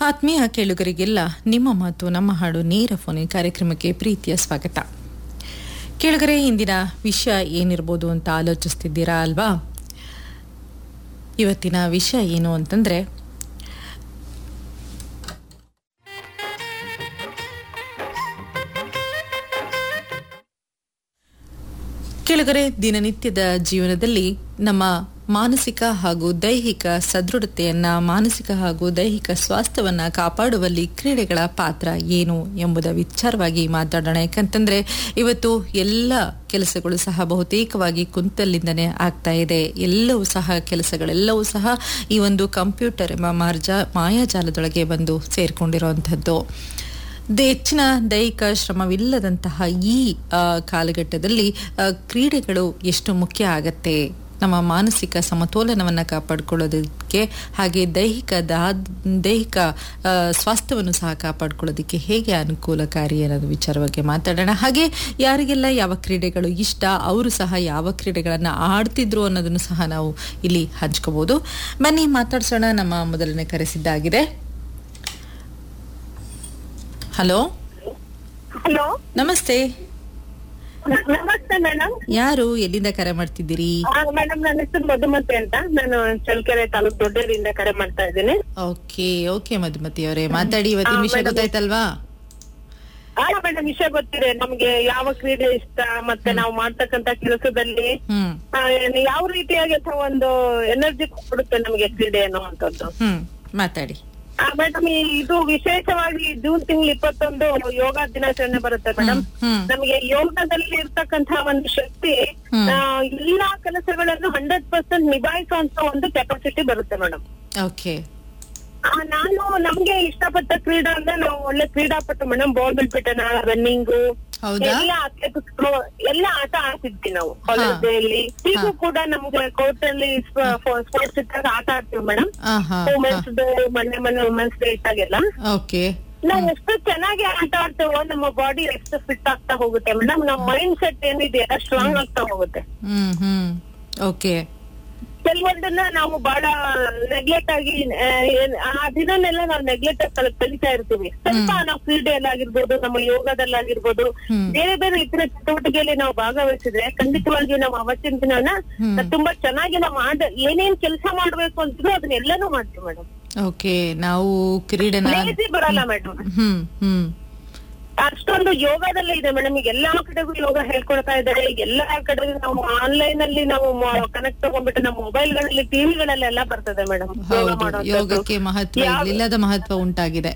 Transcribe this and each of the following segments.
ಆತ್ಮೀಯ ಕೇಳುಗರಿಗೆಲ್ಲ ನಿಮ್ಮ ಮಾತು ನಮ್ಮ ಹಾಡು ನೇರ ಫೋನಿನ ಕಾರ್ಯಕ್ರಮಕ್ಕೆ ಪ್ರೀತಿಯ ಸ್ವಾಗತ ಕೇಳುಗರೆ ಇಂದಿನ ವಿಷಯ ಏನಿರ್ಬೋದು ಅಂತ ಆಲೋಚಿಸ್ತಿದ್ದೀರಾ ಅಲ್ವಾ ಇವತ್ತಿನ ವಿಷಯ ಏನು ಅಂತಂದ್ರೆ ಕೆಳಗರೆ ದಿನನಿತ್ಯದ ಜೀವನದಲ್ಲಿ ನಮ್ಮ ಮಾನಸಿಕ ಹಾಗೂ ದೈಹಿಕ ಸದೃಢತೆಯನ್ನ ಮಾನಸಿಕ ಹಾಗೂ ದೈಹಿಕ ಸ್ವಾಸ್ಥ್ಯವನ್ನ ಕಾಪಾಡುವಲ್ಲಿ ಕ್ರೀಡೆಗಳ ಪಾತ್ರ ಏನು ಎಂಬುದ ವಿಚಾರವಾಗಿ ಮಾತಾಡೋಣ ಯಾಕಂತಂದ್ರೆ ಇವತ್ತು ಎಲ್ಲ ಕೆಲಸಗಳು ಸಹ ಬಹುತೇಕವಾಗಿ ಕುಂತಲ್ಲಿಂದನೇ ಆಗ್ತಾ ಇದೆ ಎಲ್ಲವೂ ಸಹ ಕೆಲಸಗಳೆಲ್ಲವೂ ಸಹ ಈ ಒಂದು ಕಂಪ್ಯೂಟರ್ ಎಂಬ ಮಾರ್ಜಾ ಮಾಯಾಜಾಲದೊಳಗೆ ಬಂದು ಸೇರ್ಕೊಂಡಿರುವಂಥದ್ದು ದ- ಹೆಚ್ಚಿನ ದೈಹಿಕ ಶ್ರಮವಿಲ್ಲದಂತಹ ಈ ಆ, ಕಾಲಘಟ್ಟದಲ್ಲಿ ಆ, ಕ್ರೀಡೆಗಳು ಎಷ್ಟು ಮುಖ್ಯ ಆಗತ್ತೆ ನಮ್ಮ ಮಾನಸಿಕ ಸಮತೋಲನವನ್ನು ಕಾಪಾಡಿಕೊಳ್ಳೋದಕ್ಕೆ ಹಾಗೆ ದೈಹಿಕ ದಾ- ದೈಹಿಕ ಆ, ಸ್ವಾಸ್ಥ್ಯವನ್ನು ಸಹ ಕಾಪಾಡಿಕೊಳ್ಳೋದಕ್ಕೆ ಹೇಗೆ ಅನುಕೂಲಕಾರಿ ಅನ್ನೋದು ವಿಚಾರವಾಗಿ ಮಾತಾಡೋಣ ಹಾಗೆ ಯಾರಿಗೆಲ್ಲ ಯಾವ ಕ್ರೀಡೆಗಳು ಇಷ್ಟ ಅವರು ಸಹ ಯಾವ ಕ್ರೀಡೆಗಳನ್ನು ಆಡ್ತಿದ್ರು ಅನ್ನೋದನ್ನು ಸಹ ನಾವು ಇಲ್ಲಿ ಹಂಚ್ಕೋಬಹುದು ಬನ್ನಿ ಮಾತಾಡ್ಸೋಣ ನಮ್ಮ ಮೊದಲನೇ ಕರೆಸಿದ್ದಾಗಿದೆ ಹಲೋ ಹಲೋ ನಮಸ್ತೆ ನಮಸ್ತೆ ಮೇಡಮ್ ಯಾರು ಎಲ್ಲಿಂದ ಕರೆ ಮಾಡ್ತಿದ್ದೀರಿ ಮೇಡಮ್ ನನ್ನ ಹೆಸರು ಮಧುಮತಿ ಅಂತ ನಾನು ಚಳ್ಳಕೆರೆ ತಾಲೂಕ್ ದೊಡ್ಡೇರಿಯಿಂದ ಕರೆ ಮಾಡ್ತಾ ಇದ್ದೀನಿ ಓಕೆ ಓಕೆ ಮಧುಮತಿ ಅವರೇ ಮಾತಾಡಿ ಇವತ್ತಿನ ವಿಷಯ ಗೊತ್ತಾಯ್ತಲ್ವಾ ಆ ಮೇಡಮ್ ವಿಷಯ ಗೊತ್ತಿದೆ ನಮ್ಗೆ ಯಾವ ಕ್ರೀಡೆ ಇಷ್ಟ ಮತ್ತೆ ನಾವು ಮಾಡ್ತಕ್ಕಂತ ಕೆಲಸದಲ್ಲಿ ಹ್ಮ್ ಆ, ಯಾವ ರೀತಿಯಾಗಿ ಅಥವಾ ಒಂದು ಎನರ್ಜಿ ಕೊಡುತ್ತೆ ನಮ್ಗೆ ಕ್ರೀಡೆ ಅನ್ನುವಂಥದ್ದು ಹ್ಮ್ ಮಾತಾಡಿ ಮೇಡಮ್ ಇದು ವಿಶೇಷವಾಗಿ ಜೂನ್ ತಿಂಗಳು ಇಪ್ಪತ್ತೊಂದು ಯೋಗ ದಿನಾಚರಣೆ ಬರುತ್ತೆ ಮೇಡಮ್ ಹ್ಮ್ ನಮಗೆ ಯೋಗದಲ್ಲಿ ಇರ್ತಕ್ಕಂತಹ ಒಂದು ಶಕ್ತಿ ಹ್ಮ್. ಆ, ಎಲ್ಲಾ ಕೆಲಸಗಳನ್ನು ಹಂಡ್ರೆಡ್ ಪರ್ಸೆಂಟ್ ನಿಭಾಯಿಸುವಂತ ಒಂದು ಕೆಪಾಸಿಟಿ ಬರುತ್ತೆ ಮೇಡಮ್ ಓಕೆ ನಾನು ನಮ್ಗೆ ಇಷ್ಟಪಟ್ಟ ಕ್ರೀಡಾ ಅಂದ್ರೆ ನಾವು ಒಳ್ಳೆ ಕ್ರೀಡಾಪಟು ಮೇಡಮ್ ಬಾಲ್ ಬ್ಯಾಡ್ಮಿಂಟನ್ ರನ್ನಿಂಗ್ ಹೌದಾ ಎಲ್ಲ ಅಥ್ಲೆಟಿಕ್ಸ್ ಎಲ್ಲ ಆಟ ಆಡ್ತಿದ್ವಿ ನಾವು ಕಾಲೇಜಲ್ಲಿ ಈಗೂ ಕೂಡ ನಮ್ಗೆ ಕೋರ್ಟ್ ಅಲ್ಲಿ ಸ್ಪೋರ್ಟ್ಸ್ ಇದ್ದಾಗ ಆಟ ಆಡ್ತೀವಿ ಮೇಡಮ್ ಆ ಹಾ ವುಮೆನ್ಸ್ ಡೇ ಮೊನ್ನೆ ಮೊನ್ನೆ ವುಮೆನ್ಸ್ ಡೇ ಇದ್ದಾಗೆಲ್ಲ ಓಕೆ ನಾವ್ ಎಷ್ಟು ಚೆನ್ನಾಗಿ ಆಟ ಆಡ್ತೇವೋ ನಮ್ಮ ಬಾಡಿ ಎಷ್ಟು ಫಿಟ್ ಆಗ್ತಾ ಹೋಗುತ್ತೆ ಮೇಡಮ್ ನಮ್ಮ ಮೈಂಡ್ ಸೆಟ್ ಏನಿದೆ ಸ್ಟ್ರಾಂಗ್ ಆಗ್ತಾ ಹೋಗುತ್ತೆ ಹ್ಮ್ ಹ್ಮ್ ಓಕೆ ಕೆಲವೊಂದನ್ನ ನಾವು ಬಹಳ ನೆಗ್ಲೆಕ್ಟ್ ಆಗಿ ಆ, ಏನ್- ಆ ದಿನನೆಲ್ಲ ನಾವು ನೆಗ್ಲೆಕ್ಟ್ ಆಗಿ ಕಲಿತಾ ಇರ್ತೀವಿ ಸ್ವಲ್ಪ ನಾವು ಕ್ರೀಡೆಯಲ್ಲಾಗಿರ್ಬೋದು ನಮ್ಮ ಯೋಗದಲ್ಲಾಗಿರ್ಬೋದು ಹ್ಮ್. ಬೇರೆ ಬೇರೆ ಇತರ ಚಟುವಟಿಕೆಯಲ್ಲಿ ನಾವು ಭಾಗವಹಿಸಿದ್ರೆ ಖಂಡಿತವಾಗಿ ನಾವು ಅವತ್ತಿನ ದಿನನ ಹ್ಮ್. ತುಂಬಾ ಚೆನ್ನಾಗಿ ನಾವು ಆಡ ಏನೇನ್ ಕೆಲಸ ಮಾಡ್ಬೇಕು ಅಂತಿದ್ರು ಅದನ್ನೆಲ್ಲಾನು ಮಾಡ್ತೀವಿ ಮೇಡಮ್ ಓಕೆ ನಾವು ಕ್ರೀಡೆನ ಲೇಜಿ ಬರಲ್ಲ ಮೇಡಮ್ ಹ್ಮ್ ಹ್ಮ್ ಅಷ್ಟೊಂದು ಯೋಗದಲ್ಲೇ ಇದೆ ಮೇಡಮ್ ಈಗ ಎಲ್ಲಾ ಕಡೆಗೂ ಯೋಗ ಹೇಳ್ಕೊಡ್ತಾ ಇದ್ದಾರೆ ಎಲ್ಲಾ ಕಡೆ ನಾವು ಆನ್ಲೈನ್ ಅಲ್ಲಿ ನಾವು ಕನೆಕ್ಟ್ ತಗೊಂಡ್ಬಿಟ್ಟು ನಮ್ಮ ಮೊಬೈಲ್ ಗಳಲ್ಲಿ ಟಿವಿಗಳಲ್ಲೆಲ್ಲ ಬರ್ತದೆ ಮೇಡಮ್ ಯೋಗ ಹೌದು ಮಾಡೋದು ಯೋಗಕ್ಕೆ ಮಹತ್ವ ಇಲ್ಲದ ಮಹತ್ವ ಉಂಟಾಗಿದೆ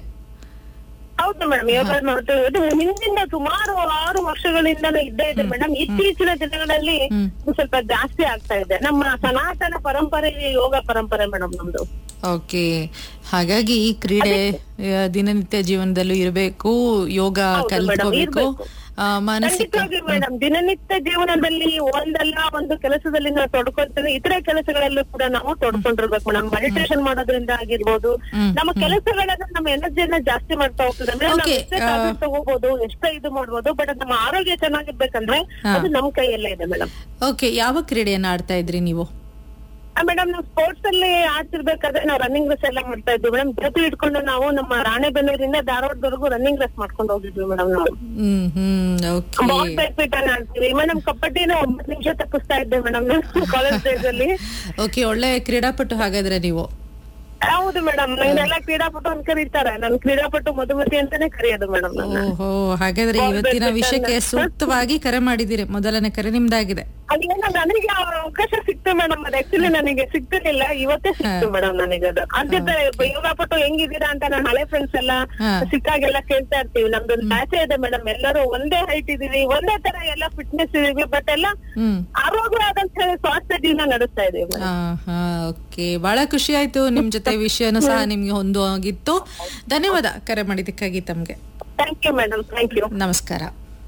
ಹೌದು ಮೇಡಮ್ ಯೋಗ ಮಾಡ್ತೇವೆ ಇದು ಹಿಂದಿನ ಸುಮಾರು ಆರು ವರ್ಷಗಳಿಂದಲೂ ಇದ್ದೇ ಇದೆ ಮೇಡಮ್ ಇತ್ತೀಚಿನ ದಿನಗಳಲ್ಲಿ ಹ್ಮ್. ಒಂದ್ ಸ್ವಲ್ಪ ಜಾಸ್ತಿ ಆಗ್ತಾ ಇದೆ ನಮ್ಮ ಸನಾತನ ಪರಂಪರೆ ಯೋಗ ಪರಂಪರೆ ಮೇಡಮ್ ನಮ್ದು ಓಕೆ ಹಾಗಾಗಿ ಈ ಕ್ರೀಡೆ ಆ, ದಿನನಿತ್ಯ ಜೀವನದಲ್ಲೂ ಇರಬೇಕು ಯೋಗ ಹೌದು ಕಲ್ತ್ಕೋಬೇಕು ಮೇಡಮ್, ಇರ್ಬೇಕು. ಆ, ಮಾನಸಿಕ ಖಂಡಿತವಾಗಿ ಮೇಡಮ್ ದಿನನಿತ್ಯ ಜೀವನದಲ್ಲಿ ಒಂದಲ್ಲ ಒಂದು ಕೆಲಸದಲ್ಲಿ ನಾವು ತೊಡ್ಕೊಳ್ತೇವೆ ಇತರೆ ಕೆಲಸಗಳಲ್ಲೂ ಕೂಡ ನಾವು ತೊಡ್ಕೊಂಡಿರ್ಬೇಕು ಮೇಡಮ್ ಮೆಡಿಟೇಷನ್ ಮಾಡೋದ್ರಿಂದ ಆಗಿರ್ಬೋದು ಹ್ಮ್, ನಮ್ಮ ಕೆಲಸಗಳನ್ನ ನಮ್ಮ ಎನರ್ಜಿಯನ್ನ ಜಾಸ್ತಿ ಮಾಡ್ತಾ ಹೋಗ್ತದೆ ಅಂದ್ರೆ ನಾವು Okay, ಎಷ್ಟೇ ಆ, tablet ತಗೋಬಹುದು ಎಷ್ಟೇ ಇದು ಮಾಡ್ಬೋದು ಬಟ್ ನಮ್ಮ ಆರೋಗ್ಯ ಚೆನ್ನಾಗಿರ್ಬೇಕಂದ್ರೆ ಹಾ. ಅದು ನಮ್ ಕೈಯಲ್ಲೇ ಇದೆ ಮೇಡಮ್ ಓಕೆ ಯಾವ ಕ್ರೀಡೆಯನ್ನ ಆಡ್ತಾ ಇದ್ರಿ ನೀವು ಮೇಡಮ್ ನಾವು ಸ್ಪೋರ್ಟ್ಸ್ ಅಲ್ಲಿ ಆಡ್ತಿರ್ಬೇಕಾದ್ರೆ ನಾವು ರನ್ನಿಂಗ್ ರೇಸ್ ಎಲ್ಲ ಮಾಡ್ತಾ ಇದ್ವಿ ಮೇಡಮ್ ಜೊತೆ ಇಟ್ಕೊಂಡು ನಾವು ನಮ್ಮ ರಾಣೆಬೆನ್ನೂರಿಂದ ಧಾರವಾಡದವರೆಗೂ ರನ್ನಿಂಗ್ ರೇಸ್ ಮಾಡ್ಕೊಂಡು ಹೋಗಿದ್ವಿ ಮೇಡಮ್ ನಾವು ಹ್ಮ್ ಹ್ಮ್ ಓಕೆ ಬಾಲ್ ಬ್ಯಾಡ್ಮಿಂಟನ್ ಆಡ್ತೀವಿ ಮೇಡಮ್ ಕಬಡ್ಡಿನ ಒಂಬತ್ತು ನಿಮಿಷ ತಪ್ಪಿಸ್ತಾ ಇದ್ದೆ ಮೇಡಮ್ ಕಾಲೇಜ್ ಡೇಸ್ ಅಲ್ಲಿ ಓಕೆ ಒಳ್ಳೆ ಕ್ರೀಡಾಪಟು ಹಾಗಾದ್ರೆ ನೀವು ಹೌದು ಮೇಡಮ್ ನನ್ನೆಲ್ಲ ಕ್ರೀಡಾಪಟು ಅಂತ ಕರೀತಾರೆ ನನ್ ಕ್ರೀಡಾಪಟು ಮಧುಮತಿ ಅಂತಾನೆ ಕರೆಯೋದು ಮೇಡಮ್ ನನ್ನ ಓಹೋ ಹಾಗಾದ್ರೆ Ball ಇವತ್ತಿನ badminton. ವಿಷಯಕ್ಕೆ ಸೂಕ್ತವಾಗಿ ಕರೆ ಮಾಡಿದಿರಿ ಮೊದಲನೇ ಕರೆ ನಿಮ್ದಾಗಿದೆ ಅದೇನೋ ನನಗೆ ಆ ಅವಕಾಶ ಸಿಕ್ತು ಮೇಡಮ್ ಅದು ಆಕ್ಚುಲಿ ನನಗೆ ಸಿಗ್ತಿರ್ಲಿಲ್ಲ ಇವತ್ತೇ ಸಿಕ್ತು ಮೇಡಮ್ ನನಗೆ ಅದು ಆದ್ಯತೆ ಯೋಗಾಪಟು ಹೆಂಗಿದ್ದೀರಾ ಅಂತ ನನ್ನ ಹಳೆ ಫ್ರೆಂಡ್ಸ್ ಎಲ್ಲ ಹಾ. ಸಿಕ್ಕಾಗೆಲ್ಲ ಕೇಳ್ತಾ ಇರ್ತೀವಿ ನಮ್ದೊಂದು ಆಸೆ ಇದೆ ಮೇಡಮ್ ಎಲ್ಲರೂ ಒಂದೇ ಹೈಟ್ ಇದೀವಿ ಒಂದೇ ತರ ಎಲ್ಲ ಫಿಟ್ನೆಸ್ ಇದೀವಿ ಬಟ್ ಎಲ್ಲ ಹ್ಮ್ ಆರೋಗ್ಯವಾದಂತ ಸ್ವಾಸ್ಥ್ಯ ಜೀವನ ನಡೆಸ್ತಾ ಇದೀವಿ ಮೇಡಮ್ ಆ, ಹಾ ಓಕೆ ಬಹಳ ಖುಷಿ ಆಯ್ತು ನಿಮ್ ಜೊತೆ ವಿಷಯನೂ ಸಹ ನಿಮ್ಗೆ ಹೊಂದುವಾಗಿತ್ತು ಧನ್ಯವಾದ ಕರೆ ಮಾಡಿದ್ದಕ್ಕಾಗಿ ತಮ್ಗೆ thank you madam thank you ನಮಸ್ಕಾರ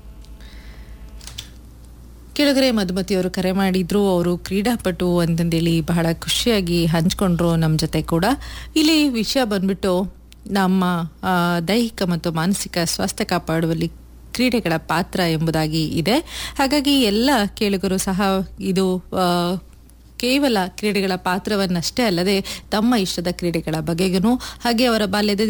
ಕೆಳಗರೆ ಮಧುಮತಿಯವರು ಕರೆ ಮಾಡಿದ್ರು ಅವರು ಕ್ರೀಡಾಪಟು ಅಂತಂದೇಳಿ ಬಹಳ ಖುಷಿಯಾಗಿ ಹಂಚ್ಕೊಂಡ್ರು ನಮ್ಮ ಜೊತೆ ಕೂಡ ಇಲ್ಲಿ ವಿಷಯ ಬಂದ್ಬಿಟ್ಟು ನಮ್ಮ ಆ, ದೈಹಿಕ ಮತ್ತು ಮಾನಸಿಕ ಸ್ವಾಸ್ಥ್ಯ ಕಾಪಾಡುವಲ್ಲಿ ಕ್ರೀಡೆಗಳ ಪಾತ್ರ ಎಂಬುದಾಗಿ ಇದೆ ಹಾಗಾಗಿ ಎಲ್ಲ ಕೇಳುಗರು ಸಹ ಇದು ಆ, ಕೇವಲ ಕ್ರೀಡೆಗಳ ಪಾತ್ರವನ್ನಷ್ಟೇ ಅಲ್ಲದೆ ತಮ್ಮ ಇಷ್ಟದ ಕ್ರೀಡೆಗಳ ಬಗೆಗೂ ಹಾಗೆ ಅವರ ಬಾಲ್ಯದ